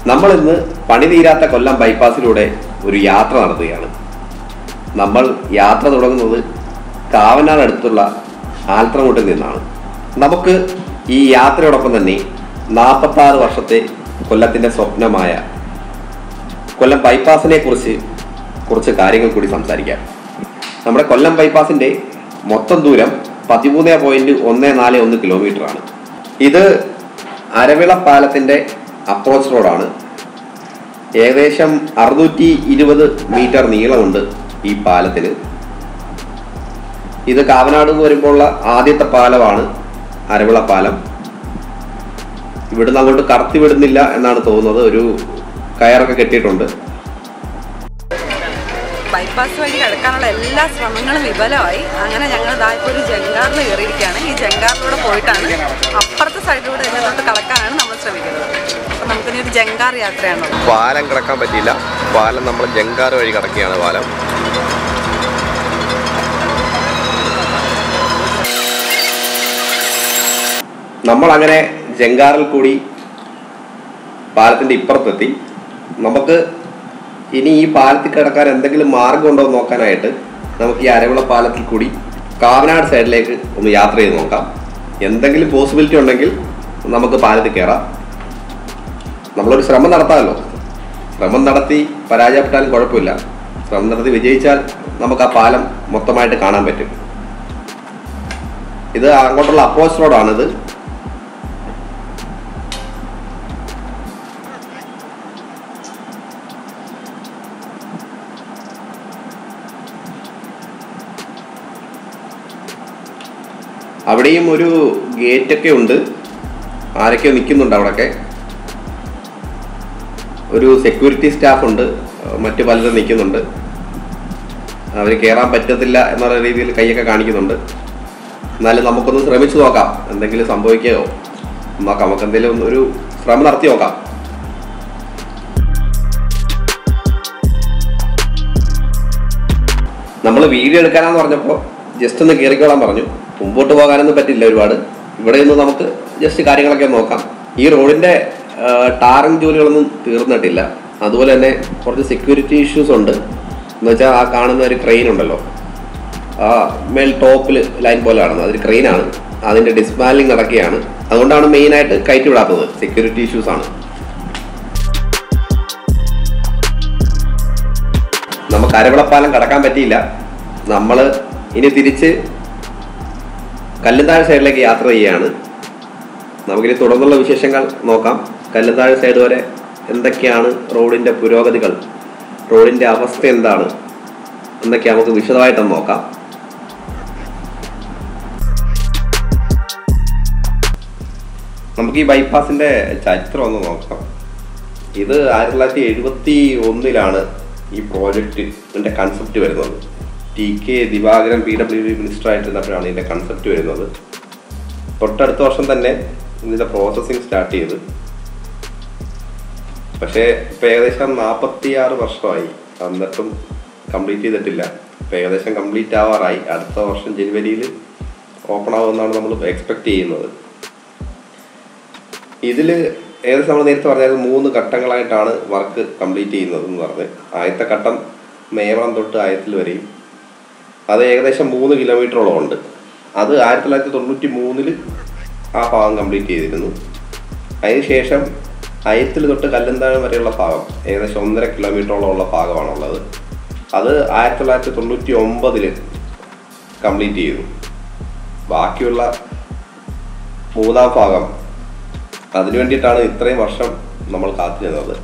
നമ്മൾ ഇന്ന് പണി തീരാത്ത കൊല്ലം ബൈപ്പാസിലൂടെ ഒരു യാത്ര നടത്തുകയാണ് നമ്മൾ യാത്ര തുടങ്ങുന്നത് കാവനാട് അടുത്തുള്ള ആൽത്രമൂട്ടിൽ നിന്നാണ് നമുക്ക് ഈ യാത്രയോടൊപ്പം തന്നെ നാൽപ്പത്തി ആറ് വർഷത്തെ കൊല്ലത്തിന്റെ സ്വപ്നമായ കൊല്ലം ബൈപ്പാസിനെ കുറിച്ച് കുറച്ച് കാര്യങ്ങൾ കൂടി സംസാരിക്കാം നമ്മുടെ കൊല്ലം ബൈപ്പാസിന്റെ മൊത്തം ദൂരം പതിമൂന്ന് പോയിന്റ് ഒന്ന് നാല് ഒന്ന് കിലോമീറ്റർ ആണ് ഇത് അരവിള പാലത്തിന്റെ അപ്രോച്ച് റോഡാണ് ഏകദേശം അറുന്നൂറ്റി ഇരുപത് മീറ്റർ നീളമുണ്ട് ഈ പാലത്തിന് ഇത് കാവനാട് എന്ന് വരുമ്പോഴുള്ള ആദ്യത്തെ പാലമാണ് അരവിള പാലം ഇവിടുന്ന് അങ്ങോട്ട് കടത്തി വിടുന്നില്ല എന്നാണ് തോന്നുന്നത് ഒരു കയറൊക്കെ കെട്ടിയിട്ടുണ്ട് ബൈപ്പാസ് വഴി കിടക്കാനുള്ള എല്ലാ ശ്രമങ്ങളും വിഫലമായി അങ്ങനെ ഞങ്ങൾ ദാ ഇപ്പോൾ ഒരു ജങ്കാറിൽ കയറിയിരിക്കുകയാണ് ഈ ജങ്കാറിലൂടെ പോയിട്ടാണ് അപ്പുറത്തെ സൈഡിലൂടെ ഇതിനകത്തോട്ട് കടക്കാനാണ് നമ്മൾ ശ്രമിക്കുന്നത് അപ്പം നമുക്കിനി ഒരു ജങ്കാർ യാത്രയാണുള്ളത് പാലം കിടക്കാൻ പറ്റിയില്ല പാലം നമ്മൾ ജങ്കാർ വഴി കിടക്കുകയാണ് പാലം നമ്മൾ അങ്ങനെ ജങ്കാറിൽ കൂടി പാലത്തിന്റെ ഇപ്പുറത്തെത്തി നമുക്ക് ഇനി ഈ പാലത്തിൽ കിടക്കാൻ എന്തെങ്കിലും മാർഗം ഉണ്ടോ എന്ന് നോക്കാനായിട്ട് നമുക്ക് ഈ അരവിള പാലത്തിൽ കൂടി കാവനാട് സൈഡിലേക്ക് ഒന്ന് യാത്ര ചെയ്ത് നോക്കാം എന്തെങ്കിലും പോസിബിലിറ്റി ഉണ്ടെങ്കിൽ നമുക്ക് പാലത്തിൽ കയറാം നമ്മളൊരു ശ്രമം നടത്താമല്ലോ ശ്രമം നടത്തി പരാജയപ്പെട്ടാലും കുഴപ്പമില്ല ശ്രമം നടത്തി വിജയിച്ചാൽ നമുക്ക് ആ പാലം മൊത്തമായിട്ട് കാണാൻ പറ്റും ഇത് അങ്ങോട്ടുള്ള അപ്രോച്ച് റോഡാണിത് അവിടെയും ഒരു ഗേറ്റൊക്കെ ഉണ്ട് ആരൊക്കെയോ നിൽക്കുന്നുണ്ട് അവിടെയൊക്കെ ഒരു സെക്യൂരിറ്റി സ്റ്റാഫ് ഉണ്ട് മറ്റു പലരും നിൽക്കുന്നുണ്ട് അവർ കയറാൻ പറ്റത്തില്ല എന്നുള്ള രീതിയിൽ കൈയൊക്കെ കാണിക്കുന്നുണ്ട് എന്നാലും നമുക്കൊന്ന് ശ്രമിച്ചു നോക്കാം എന്തെങ്കിലും സംഭവിക്കുകയോ നോക്കാം നമുക്ക് എന്തെങ്കിലും ഒരു ശ്രമം നടത്തി നോക്കാം നമ്മൾ വീഡിയോ എടുക്കാനാന്ന് പറഞ്ഞപ്പോൾ ജസ്റ്റ് ഒന്ന് കയറിക്കോളാൻ പറഞ്ഞു മുമ്പോട്ട് പോകാനൊന്നും പറ്റില്ല ഒരുപാട് ഇവിടെ നിന്ന് നമുക്ക് ജസ്റ്റ് കാര്യങ്ങളൊക്കെ ഒന്ന് നോക്കാം ഈ റോഡിന്റെ ടാറിംഗ് ജോലികളൊന്നും തീർന്നിട്ടില്ല അതുപോലെ തന്നെ കുറച്ച് സെക്യൂരിറ്റി ഇഷ്യൂസ് ഉണ്ട് എന്ന് വെച്ചാൽ ആ കാണുന്ന ഒരു ക്രെയിൻ ഉണ്ടല്ലോ ആ മേൽ ടോപ്പിൽ ലൈൻ പോലെ കാണുന്നത് അതൊരു ക്രെയിനാണ് അതിന്റെ ഡിസ്മാലിംഗ് നടക്കുകയാണ് അതുകൊണ്ടാണ് മെയിനായിട്ട് കയറ്റി വിടാത്തത് സെക്യൂരിറ്റി ഇഷ്യൂസ് ആണ് നമുക്ക് അരവിളപ്പാലം കടക്കാൻ പറ്റിയില്ല നമ്മൾ ഇനി തിരിച്ച് കല്ലുതാഴ് സൈഡിലേക്ക് യാത്ര ചെയ്യുകയാണ് നമുക്കിനി തുടർന്നുള്ള വിശേഷങ്ങൾ നോക്കാം കല്ലുതാഴ് സൈഡ് വരെ എന്തൊക്കെയാണ് റോഡിന്റെ പുരോഗതികൾ റോഡിന്റെ അവസ്ഥ എന്താണ് എന്നൊക്കെ നമുക്ക് വിശദമായിട്ടൊന്ന് നോക്കാം നമുക്ക് ഈ ബൈപ്പാസിന്റെ ചരിത്രം ഒന്ന് നോക്കാം ഇത് ആയിരത്തി തൊള്ളായിരത്തി എഴുപത്തി ഒന്നിലാണ് ഈ പ്രോജക്റ്റിന്റെ കൺസെപ്റ്റ് വരുന്നത് T K Divakaran P W D minister ആയിട്ടിരുന്നപ്പോഴാണ് ഇതിന്റെ കൺസെപ്റ്റ് വരുന്നത് തൊട്ടടുത്ത വർഷം തന്നെ ഇതിന്റെ പ്രോസസ്സിങ് സ്റ്റാർട്ട് ചെയ്ത് പക്ഷേ ഇപ്പൊ ഏകദേശം നാൽപ്പത്തി ആറ് വർഷമായി എന്നിട്ടും കംപ്ലീറ്റ് ചെയ്തിട്ടില്ല ഇപ്പൊ ഏകദേശം കംപ്ലീറ്റ് ആവാറായി അടുത്ത വർഷം ജനുവരിയിൽ ഓപ്പൺ ആവുമെന്നാണ് നമ്മൾ എക്സ്പെക്ട് ചെയ്യുന്നത് ഇതിൽ ഏകദേശം നമ്മൾ നേരത്തെ പറഞ്ഞത് മൂന്ന് ഘട്ടങ്ങളായിട്ടാണ് വർക്ക് കംപ്ലീറ്റ് ചെയ്യുന്നത് എന്ന് പറഞ്ഞ് ആദ്യത്തെ ഘട്ടം മേവളം തൊട്ട് ആയത്തിൽ വരെയും അത് ഏകദേശം മൂന്ന് കിലോമീറ്ററോളം ഉണ്ട് അത് ആയിരത്തി തൊള്ളായിരത്തി തൊണ്ണൂറ്റി മൂന്നില് ആ ഭാഗം കംപ്ലീറ്റ് ചെയ്തിരുന്നു അതിനുശേഷം അയത്തിൽ തൊട്ട് കല്ലന്താഴം വരെയുള്ള ഭാഗം ഏകദേശം ഒന്നര കിലോമീറ്ററോളം ഉള്ള ഭാഗമാണുള്ളത് അത് ആയിരത്തി തൊള്ളായിരത്തി തൊണ്ണൂറ്റി ഒമ്പതില് കംപ്ലീറ്റ് ചെയ്തു ബാക്കിയുള്ള മൂന്നാം ഭാഗം അതിനു വേണ്ടിയിട്ടാണ് ഇത്രയും വർഷം നമ്മൾ കാത്തിരുന്നത്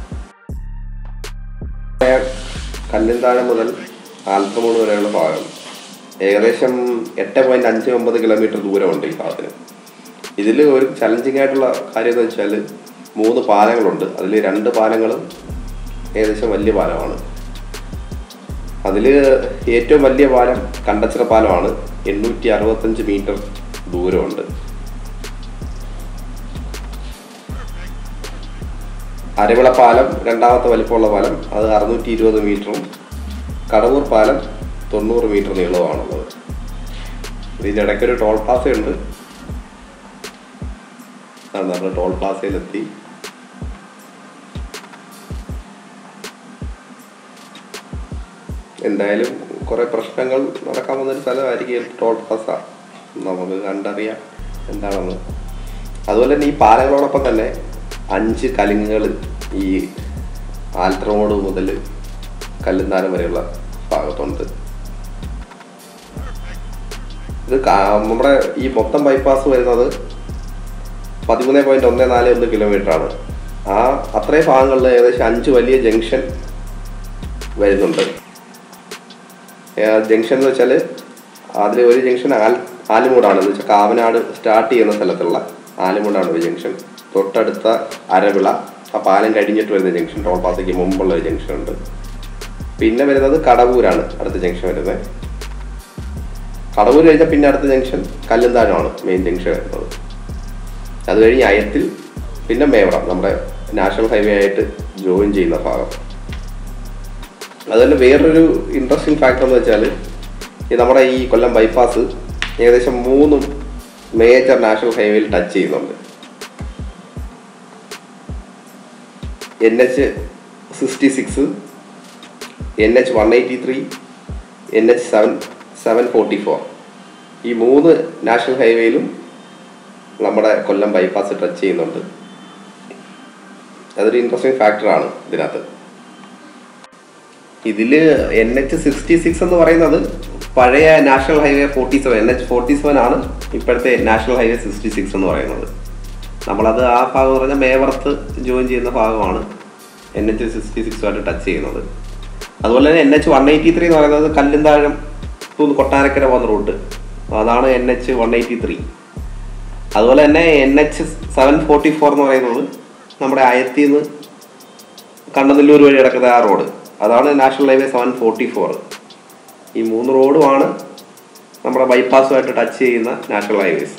കല്ലിന്താഴം മുതൽ ആൽത്തമൂണ് വരെയുള്ള ഭാഗം ഏകദേശം എട്ട് പോയിന്റ് അഞ്ച് ഒമ്പത് കിലോമീറ്റർ ദൂരമുണ്ട് ഈ ഭാഗത്തിന് ഇതിൽ ഒരു ചലഞ്ചിങ് ആയിട്ടുള്ള കാര്യം എന്ന് വെച്ചാൽ മൂന്ന് പാലങ്ങളുണ്ട് അതിൽ രണ്ട് പാലങ്ങളും ഏകദേശം വലിയ പാലമാണ് അതിൽ ഏറ്റവും വലിയ പാലം കണ്ടച്ചിറ പാലമാണ് എണ്ണൂറ്റി അറുപത്തഞ്ച് മീറ്റർ ദൂരമുണ്ട് അരവിള പാലം രണ്ടാമത്തെ വലിപ്പമുള്ള പാലം അത് അറുന്നൂറ്റി ഇരുപത് മീറ്ററും കടവൂർ പാലം തൊണ്ണൂറ് മീറ്റർ നീളവുമാണുള്ളത് ഇതിൻ്റെ ഇടയ്ക്കൊരു ടോൾ പ്ലാസ ഉണ്ട് നമ്മൾ ടോൾ പ്ലാസയിലെത്തി എന്തായാലും കുറേ പ്രശ്നങ്ങൾ നടക്കാൻ പോകുന്ന ഒരു സ്ഥലമായിരിക്കും ടോൾ പ്ലാസ നമുക്ക് കണ്ടറിയാം എന്താണെന്ന് അതുപോലെ തന്നെ ഈ പാലങ്ങളോടൊപ്പം തന്നെ അഞ്ച് കലിങ്ങുകൾ ഈ ആൽട്രമോഡ് മുതൽ കല്ലുന്താനം വരെയുള്ള ഭാഗത്തുണ്ട് ഇത് കാ- നമ്മുടെ ഈ മൊത്തം ബൈപ്പാസ് വരുന്നത് പതിമൂന്ന് പോയിന്റ് ഒന്ന് നാല് ഒന്ന് കിലോമീറ്റർ ആണ് ആ അത്രയും ഭാഗങ്ങളിൽ ഏകദേശം അഞ്ച് വലിയ ജംഗ്ഷൻ വരുന്നുണ്ട് ജംഗ്ഷൻ എന്ന് വെച്ചാൽ അതിൽ ഒരു ജംഗ്ഷൻ ആൽ ആലുമൂടാണ് എന്ന് വെച്ചാൽ കാവനാട് സ്റ്റാർട്ട് ചെയ്യുന്ന സ്ഥലത്തുള്ള ആലുമൂടാണ് ഒരു ജംഗ്ഷൻ തൊട്ടടുത്ത അരവിള ആ പാലം കഴിഞ്ഞിട്ട് വരുന്ന ജംഗ്ഷൻ ടോൾ പാസയ്ക്ക് മുമ്പുള്ള ഒരു ജംഗ്ഷൻ ഉണ്ട് പിന്നെ വരുന്നത് കടവൂരാണ് അടുത്ത ജംഗ്ഷൻ വരുന്നത് കടവൂർ കഴിഞ്ഞാൽ പിന്നെ അടുത്ത ജംഗ്ഷൻ കല്ലുന്താനമാണ് മെയിൻ ജംഗ്ഷൻ വരുന്നത് അത് കഴിഞ്ഞ് അയത്തിൽ പിന്നെ മേവറം നമ്മുടെ നാഷണൽ ഹൈവേ ആയിട്ട് ജോയിൻ ചെയ്യുന്ന ഭാഗം അതുപോലെ വേറൊരു ഇൻട്രസ്റ്റിംഗ് ഫാക്ടർ എന്ന് വെച്ചാൽ ഈ നമ്മുടെ ഈ കൊല്ലം ബൈപ്പാസ് ഏകദേശം മൂന്നും മേജർ നാഷണൽ ഹൈവേയിൽ ടച്ച് ചെയ്യുന്നുണ്ട് N H sixty six N H one eighty three N H seven seven forty four ഈ മൂന്ന് നാഷണൽ ഹൈവേയിലും നമ്മുടെ കൊല്ലം ബൈപ്പാസ് ടച്ച് ചെയ്യുന്നുണ്ട് അതൊരു ഇൻട്രസ്റ്റിംഗ് ഫാക്ടറാണ് ഇതിനകത്ത് ഇതിൽ എൻ എച്ച് സിക്സ്റ്റി സിക്സ് എന്ന് പറയുന്നത് പഴയ national highway forty seven N H forty seven ആണ് ഇപ്പോഴത്തെ നാഷണൽ ഹൈവേ സിക്സ്റ്റി സിക്സ് എന്ന് പറയുന്നത് നമ്മളത് ആ ഭാഗം എന്ന് പറഞ്ഞാൽ മേവർത്ത് ജോയിൻ ചെയ്യുന്ന ഭാഗമാണ് എൻ എച്ച് സിക്സ്റ്റി സിക്സുമായിട്ട് ടച്ച് ചെയ്യുന്നത് അതുപോലെ തന്നെ N H one eighty three എന്ന് പറയുന്നത് കല്ലുംതാഴം തൂന്ന് കൊട്ടാരക്കര പോകുന്ന റൂട്ട് അതാണ് N H one eighty three അതുപോലെ തന്നെ N H seven forty four എന്ന് പറയുന്നത് നമ്മുടെ അയത്തിൽ നിന്ന് കണ്ണനെല്ലൂർ വഴി കിടക്കുന്ന ആ റോഡ് അതാണ് national highway seven forty four ഈ മൂന്ന് റോഡുമാണ് നമ്മുടെ ബൈപ്പാസുമായിട്ട് ടച്ച് ചെയ്യുന്ന നാഷണൽ ഹൈവേസ്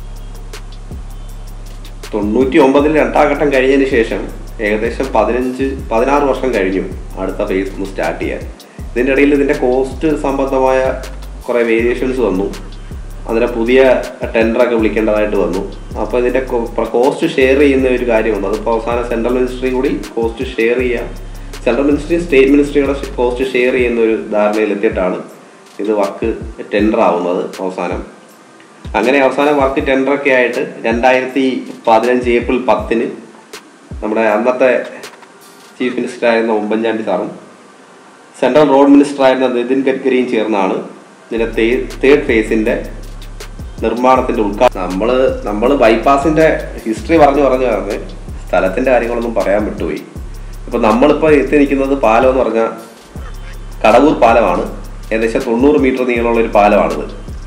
തൊണ്ണൂറ്റി ഒമ്പതിൽ രണ്ടാം ഘട്ടം കഴിഞ്ഞതിന് ശേഷം ഏകദേശം പതിനഞ്ച് പതിനാറ് വർഷം കഴിഞ്ഞു അടുത്ത ഫേസ് ഒന്ന് സ്റ്റാർട്ട് ചെയ്യാൻ ഇതിൻ്റെ ഇടയിൽ ഇതിൻ്റെ കോസ്റ്റ് സംബന്ധമായ കുറേ വേരിയേഷൻസ് വന്നു അതിനെ പുതിയ ടെൻഡറൊക്കെ വിളിക്കേണ്ടതായിട്ട് വന്നു അപ്പോൾ ഇതിൻ്റെ കോസ്റ്റ് ഷെയർ ചെയ്യുന്ന ഒരു കാര്യമുണ്ട് അതിപ്പോൾ അവസാനം സെൻട്രൽ മിനിസ്ട്രി കൂടി കോസ്റ്റ് ഷെയർ ചെയ്യാം സെൻട്രൽ മിനിസ്ട്രി സ്റ്റേറ്റ് മിനിസ്ട്രിയുടെ കോസ്റ്റ് ഷെയർ ചെയ്യുന്ന ഒരു ധാരണയിലെത്തിയിട്ടാണ് ഇത് വർക്ക് ടെൻഡർ ആവുന്നത് അവസാനം അങ്ങനെ അവസാനം വർക്ക് ടെൻഡറൊക്കെ ആയിട്ട് രണ്ടായിരത്തി പതിനഞ്ച് ഏപ്രിൽ പത്തിന് നമ്മുടെ അന്നത്തെ ചീഫ് മിനിസ്റ്റർ ആയിരുന്ന ഉമ്മൻചാണ്ടി സാറും സെൻട്രൽ റോഡ് മിനിസ്റ്റർ ആയിരുന്ന നിതിൻ ഗഡ്കരിയും ചേർന്നാണ് ഇതിൻ്റെ തേർഡ് ഫേസിൻ്റെ നിർമ്മാണത്തിൻ്റെ ഉദ്ഘാടനം നമ്മൾ നമ്മൾ ബൈപ്പാസിൻ്റെ ഹിസ്റ്ററി പറഞ്ഞു പറഞ്ഞു പറഞ്ഞ് സ്ഥലത്തിൻ്റെ കാര്യങ്ങളൊന്നും പറയാൻ വിട്ടുപോയി ഇപ്പോൾ നമ്മളിപ്പോൾ എത്തി നിൽക്കുന്നത് പാലം എന്ന് പറഞ്ഞാൽ കടവൂർ പാലമാണ് ഏകദേശം തൊണ്ണൂറ് മീറ്റർ നീളമുള്ള ഒരു പാലമാണിത്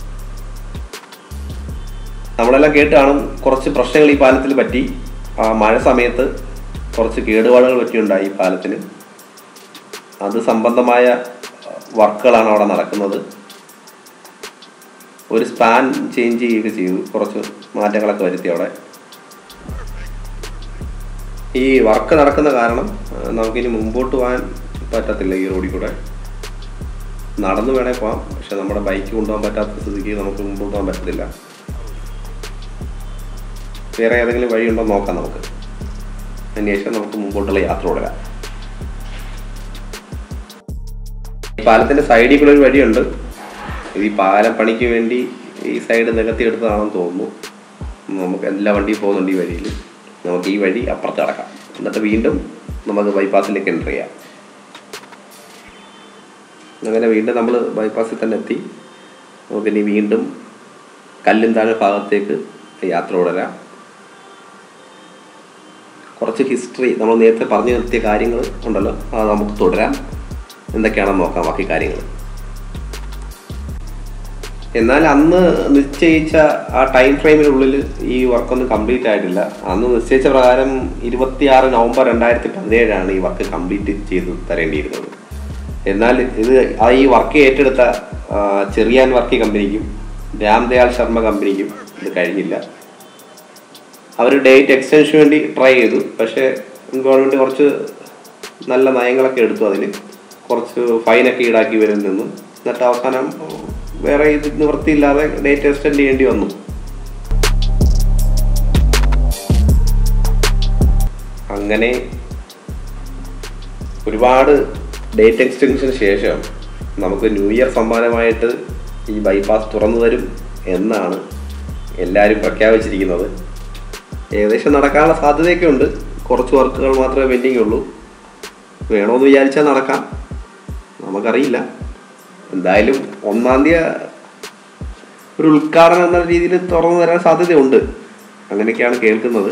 നമ്മളെല്ലാം കേട്ട് കാണും കുറച്ച് പ്രശ്നങ്ങൾ ഈ പാലത്തിൽ പറ്റി ആ മഴ സമയത്ത് കുറച്ച് കേടുപാടുകൾ പറ്റിയുണ്ടായി ഈ പാലത്തിന് അത് സംബന്ധമായ വർക്കുകളാണ് അവിടെ നടക്കുന്നത് ഒരു സ്പാൻ ചേഞ്ച് ചെയ്യുകയൊക്കെ ചെയ്തു കുറച്ച് മാറ്റങ്ങളൊക്കെ വരുത്തി അവിടെ ഈ വർക്ക് നടക്കുന്ന കാരണം ആ, നമുക്കിനി മുമ്പോട്ട് പോകാൻ പറ്റത്തില്ല ഈ റോഡിൽ കൂടെ നടന്നു വേണേൽ പോകാം പക്ഷെ നമ്മുടെ ബൈക്ക് കൊണ്ടുപോകാൻ പറ്റാത്ത സ്ഥിതിക്ക് നമുക്ക് മുമ്പോട്ട് പോകാൻ പറ്റത്തില്ല വേറെ ഏതെങ്കിലും വഴിയുണ്ടോ എന്ന് നോക്കാം നമുക്ക് അതിനുശേഷം നമുക്ക് മുമ്പോട്ടുള്ള യാത്ര തുടരാം ഈ പാലത്തിന്റെ സൈഡിൽ കൂടെ ഒരു വഴിയുണ്ട് ഇത് ഈ പാലം പണിക്ക് വേണ്ടി ഈ സൈഡ് നികത്തിയെടുത്തതാണെന്ന് തോന്നുന്നു നമുക്ക് എല്ലാ വണ്ടിയും പോകുന്നുണ്ട് ഈ വഴിയിൽ നമുക്ക് ഈ വഴി അപ്പുറത്ത് കിടക്കാം എന്നിട്ട് വീണ്ടും നമുക്ക് ബൈപ്പാസിലേക്ക് എൻ്റർ ചെയ്യാം അങ്ങനെ വീണ്ടും നമ്മൾ ബൈപ്പാസിൽ തന്നെ എത്തി നമുക്കിനി വീണ്ടും കല്ലുംതാഴ് ഭാഗത്തേക്ക് യാത്ര തുടരാം കുറച്ച് ഹിസ്റ്ററി നമ്മൾ നേരത്തെ പറഞ്ഞു നിർത്തിയ കാര്യങ്ങൾ ഉണ്ടല്ലോ അത് നമുക്ക് തുടരാം എന്തൊക്കെയാണെന്ന് നോക്കാം ബാക്കി കാര്യങ്ങൾ എന്നാൽ അന്ന് നിശ്ചയിച്ച ആ ടൈം ഫ്രെയിമിനുള്ളിൽ ഈ വർക്കൊന്നും കംപ്ലീറ്റ് ആയിട്ടില്ല അന്ന് നിശ്ചയിച്ച പ്രകാരം ഇരുപത്തിയാറ് നവംബർ രണ്ടായിരത്തി പതിനേഴാണ് ഈ വർക്ക് കംപ്ലീറ്റ് ചെയ്ത് തരേണ്ടിയിരുന്നത് എന്നാൽ ഇത് ആ ഈ വർക്ക് ഏറ്റെടുത്ത ആ, ചെറിയാൻ വർക്കി കമ്പനിക്കും രാംദയാൽ ശർമ്മ കമ്പനിക്കും ഇത് കഴിഞ്ഞില്ല അവർ ഡേറ്റ് എക്സ്റ്റൻഷന് വേണ്ടി ട്രൈ ചെയ്തു പക്ഷേ ഗവൺമെൻറ് കുറച്ച് നല്ല നയങ്ങളൊക്കെ എടുത്തു അതിന് കുറച്ച് ഫൈനൊക്കെ ഈടാക്കി ഇവരിൽ നിന്നും എന്നിട്ട് അവസാനം വേറെ ഇത് നിവൃത്തിയില്ലാതെ ഡേറ്റ് എക്സ്റ്റെൻഡ് ചെയ്യേണ്ടി വന്നു അങ്ങനെ ഒരുപാട് ഡേറ്റ് എക്സ്റ്റൻഷന് ശേഷം നമുക്ക് ന്യൂ ഇയർ സമ്മാനമായിട്ട് ഈ ബൈപ്പാസ് തുറന്നു തരും എന്നാണ് എല്ലാവരും പ്രഖ്യാപിച്ചിരിക്കുന്നത് ഏകദേശം നടക്കാനുള്ള സാധ്യതയൊക്കെ ഉണ്ട് കുറച്ച് വർക്കുകൾ മാത്രമേ പെൻഡിങ് ഉള്ളൂ വേണമെന്ന് വിചാരിച്ചാൽ നടക്കാം നമുക്കറിയില്ല എന്തായാലും ഒന്നാം തീയതി ഒരു ഉദ്ഘാടനം എന്ന രീതിയിൽ തുറന്നു തരാൻ സാധ്യതയുണ്ട് അങ്ങനെയൊക്കെയാണ് കേൾക്കുന്നത്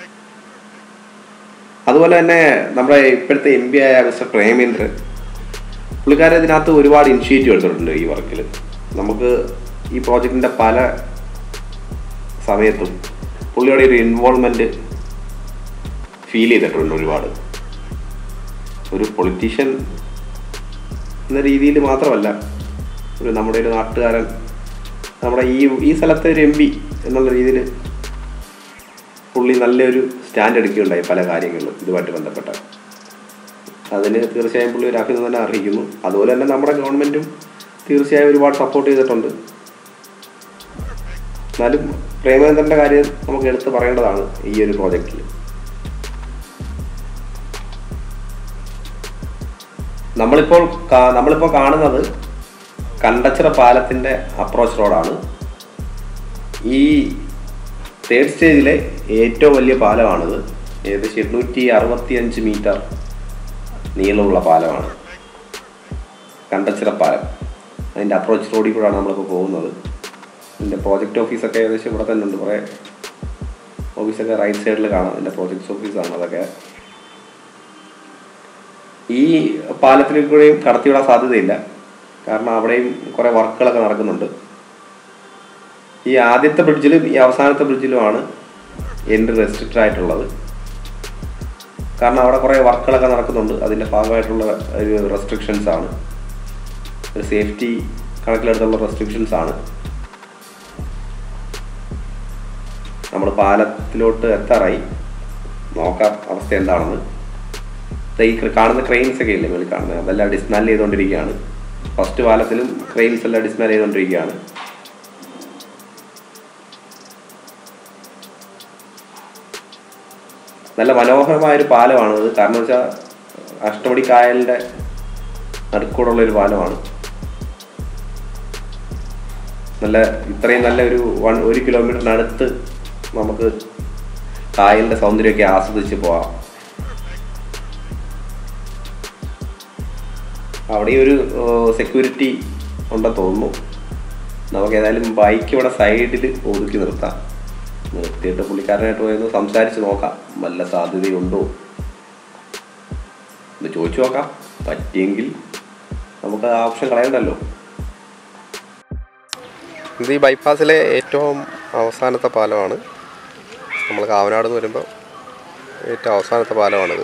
അതുപോലെ തന്നെ നമ്മുടെ ഇപ്പോഴത്തെ എം പി ആയ മിസ്റ്റർ പ്രേമേന്ദ്രൻ പുള്ളിക്കാരൻ ഇതിനകത്ത് ഒരുപാട് ഇനിഷ്യേറ്റീവ് എടുത്തിട്ടുണ്ട് ഈ വർക്കിൽ നമുക്ക് ഈ പ്രോജക്റ്റിൻ്റെ പല സമയത്തും പുള്ളിയുടെ ഒരു ഇൻവോൾവ്മെൻറ്റ് ഫീൽ ചെയ്തിട്ടുണ്ട് ഒരുപാട് ഒരു പൊളിറ്റീഷ്യൻ എന്ന രീതിയിൽ മാത്രമല്ല ഒരു നമ്മുടെ ഒരു നാട്ടുകാരൻ നമ്മുടെ ഈ ഈ സ്ഥലത്തെ ഒരു എം പി എന്നുള്ള രീതിയിൽ പുള്ളി നല്ലൊരു സ്റ്റാൻഡ് എടുക്കുകയുണ്ടായി പല കാര്യങ്ങളിലും ഇതുമായിട്ട് ബന്ധപ്പെട്ട അതിന് തീർച്ചയായും പുള്ളി ഒരു അഭിനന്ദനം അറിയിക്കുന്നു അതുപോലെ തന്നെ നമ്മുടെ ഗവൺമെൻറ്റും തീർച്ചയായും ഒരുപാട് സപ്പോർട്ട് ചെയ്തിട്ടുണ്ട് എന്നാലും പ്രേമചന്ദ്രൻ്റെ കാര്യം നമുക്ക് എടുത്ത് പറയേണ്ടതാണ് ഈ ഒരു പ്രോജക്റ്റിൽ നമ്മളിപ്പോൾ കാ- നമ്മളിപ്പോൾ കാണുന്നത് കണ്ടച്ചിറ പാലത്തിൻ്റെ അപ്രോച്ച് റോഡാണ് ഈ തേർഡ് സ്റ്റേജിലെ ഏറ്റവും വലിയ പാലമാണിത് ഏകദേശം എണ്ണൂറ്റി അറുപത്തി അഞ്ച് മീറ്റർ നീളമുള്ള പാലമാണ് കണ്ടച്ചിറ പാലം അതിൻ്റെ അപ്രോച്ച് റോഡിൽ കൂടെയാണ് നമ്മളിപ്പോൾ പോകുന്നത് ഇതിൻ്റെ പ്രോജക്റ്റ് ഓഫീസൊക്കെ ഏകദേശം ഇവിടെ തന്നെ ഉണ്ട് കുറേ ഓഫീസൊക്കെ റൈറ്റ് സൈഡിൽ കാണാം ഇതിൻ്റെ പ്രോജക്ട്സ് ഓഫീസാണ് അതൊക്കെ ഈ പാലത്തിൽ കൂടെയും കടത്തിവിടാൻ സാധ്യതയില്ല കാരണം അവിടെയും കുറേ വർക്കുകളൊക്കെ നടക്കുന്നുണ്ട് ഈ ആദ്യത്തെ ബ്രിഡ്ജിലും ഈ അവസാനത്തെ ബ്രിഡ്ജിലുമാണ് എൻട്രി റെസ്ട്രിക്റ്റഡ് ആയിട്ടുള്ളത് കാരണം അവിടെ കുറേ വർക്കുകളൊക്കെ നടക്കുന്നുണ്ട് അതിൻ്റെ ഭാഗമായിട്ടുള്ള ഒരു റെസ്ട്രിക്ഷൻസ് ആണ് ഒരു സേഫ്റ്റി കണക്കിലെടുത്തുള്ള റെസ്ട്രിക്ഷൻസ് ആണ് നമ്മൾ പാലത്തിലോട്ട് എത്താറായി നോക്കാം അവസ്ഥ എന്താണെന്ന് ദേ ഈ ക്ര- കാണുന്ന ക്രെയിൻസ് ഒക്കെ ഇല്ലേ മേളിൽ കാണുന്നത് അതെല്ലാം ഡിസ്മാൽ ചെയ്തുകൊണ്ടിരിക്കുകയാണ് ഫസ്റ്റ് പാലത്തിലും ക്രെയിൻസ് എല്ലാം ഡിസ്മാൽ ചെയ്തുകൊണ്ടിരിക്കുകയാണ് നല്ല മനോഹരമായ ഒരു പാലമാണ് ഇത് കാരണം വെച്ചാൽ അഷ്ടമുടി കായലിൻ്റെ നടുക്കൂടുള്ള ഒരു പാലമാണ് നല്ല ഇത്രയും നല്ല ഒരു വൺ ഒരു കിലോമീറ്ററിനടുത്ത് നമുക്ക് കായലിൻ്റെ സൗന്ദര്യമൊക്കെ ആസ്വദിച്ച് പോവാം അവിടെ ഒരു സെക്യൂരിറ്റി ഉണ്ടെന്ന് തോന്നുന്നു നമുക്ക് ഏതായാലും ബൈക്ക് ഇവിടെ സൈഡിൽ ഒതുക്കി നിർത്താം നിർത്തിയിട്ട് പുള്ളിക്കാരനായിട്ട് പോയി ഒന്ന് സംസാരിച്ച് നോക്കാം വല്ല സാധ്യതയുണ്ടോ ഒന്ന് ചോദിച്ചു നോക്കാം പറ്റിയെങ്കിൽ നമുക്ക് ആ ഓപ്ഷൻ കളയണ്ടല്ലോ ഇത് ഈ ബൈപ്പാസിലെ ഏറ്റവും അവസാനത്തെ പാലമാണ് നമ്മൾ കാവനാട് നിന്ന് വരുമ്പോൾ ഏറ്റവും അവസാനത്തെ പാലമാണിത്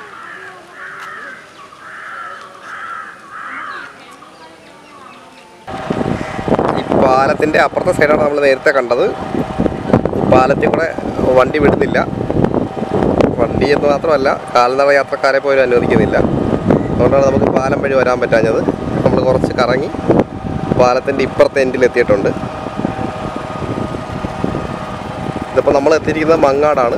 ഈ പാലത്തിൻ്റെ അപ്പുറത്തെ സൈഡാണ് നമ്മൾ നേരത്തെ കണ്ടത് പാലത്തിൽ കൂടെ വണ്ടി വിടുന്നില്ല വണ്ടി എന്ന് മാത്രമല്ല കാൽനട യാത്രക്കാരെ പോലും അനുവദിക്കുന്നില്ല അതുകൊണ്ടാണ് നമുക്ക് പാലം വഴി വരാൻ പറ്റാഞ്ഞത് നമ്മൾ കുറച്ച് കറങ്ങി പാലത്തിൻ്റെ ഇപ്പുറത്തെ എൻഡിൽ എത്തിയിട്ടുണ്ട് ഇതിപ്പോൾ നമ്മൾ എത്തിയിരിക്കുന്നത് മങ്ങാടാണ്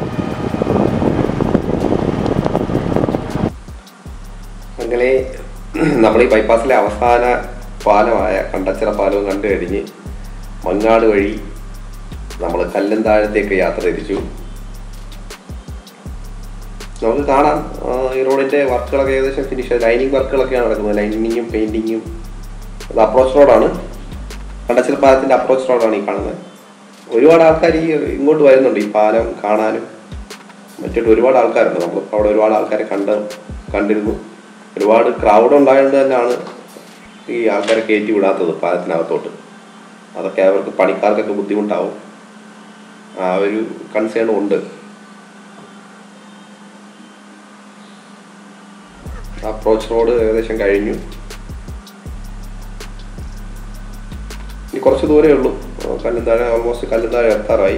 അങ്ങനെ നമ്മൾ ഈ ബൈപ്പാസിലെ അവസാന പാലമായ കണ്ടച്ചിറ പാലവും കണ്ടു കഴിഞ്ഞ് മങ്ങാട് വഴി നമ്മൾ കല്ലന്താഴത്തേക്ക് യാത്ര തിരിച്ചു നമുക്ക് കാണാം ആ, ഈ റോഡിന്റെ വർക്കുകളൊക്കെ ഏകദേശം ഫിനിഷ് ലൈനിങ് വർക്കുകളൊക്കെയാണ് നടക്കുന്നത് ലൈനിങ്ങും പെയിന്റിങ്ങും അത് അപ്രോച്ച് റോഡാണ് കണ്ടച്ചിറ പാലത്തിന്റെ അപ്രോച്ച് റോഡാണ് ഈ കാണുന്നത് ഒരുപാട് ആൾക്കാർ ഈ ഇങ്ങോട്ട് വരുന്നുണ്ട് ഈ പാലം കാണാനും മറ്റിട്ട് ഒരുപാട് ആൾക്കാരുണ്ട് നമ്മൾ അവിടെ ഒരുപാട് ആൾക്കാരെ കണ്ട് കണ്ടിരുന്നു ഒരുപാട് ക്രൗഡ് ഉണ്ടായതുകൊണ്ട് തന്നെയാണ് ഈ ആൾക്കാരെ കയറ്റി വിടാത്തത് പാലത്തിനകത്തോട്ട് അതൊക്കെ അവർക്ക് പണിക്കാർക്കൊക്കെ ബുദ്ധിമുട്ടാവും ആ ഒരു കൺസേണും ഉണ്ട് അപ്രോച്ച് റോഡ് ഏകദേശം കഴിഞ്ഞു ഇനി കുറച്ച് ദൂരമേ ഉള്ളൂ കല്ലുന്താഴ ഓൾമോസ്റ്റ് കല്ലുന്താഴ എത്താറായി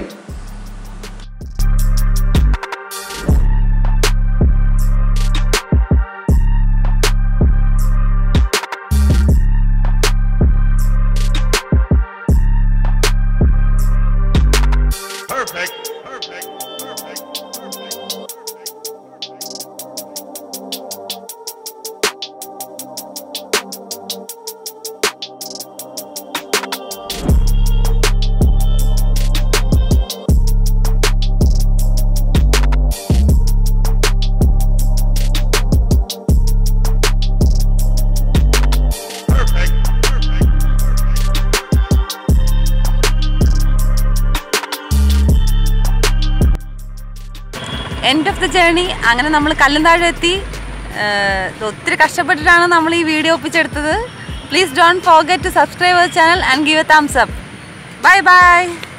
എൻഡ് ഓഫ് ദി ജേർണി അങ്ങനെ നമ്മൾ കല്ലുംതാഴെ എത്തി ഏഹ്, ഇത് ഒത്തിരി കഷ്ടപ്പെട്ടിട്ടാണ് നമ്മൾ ഈ വീഡിയോ ഒപ്പിച്ചെടുത്തത് please don't forget to subscribe our channel and give a thumbs up bye by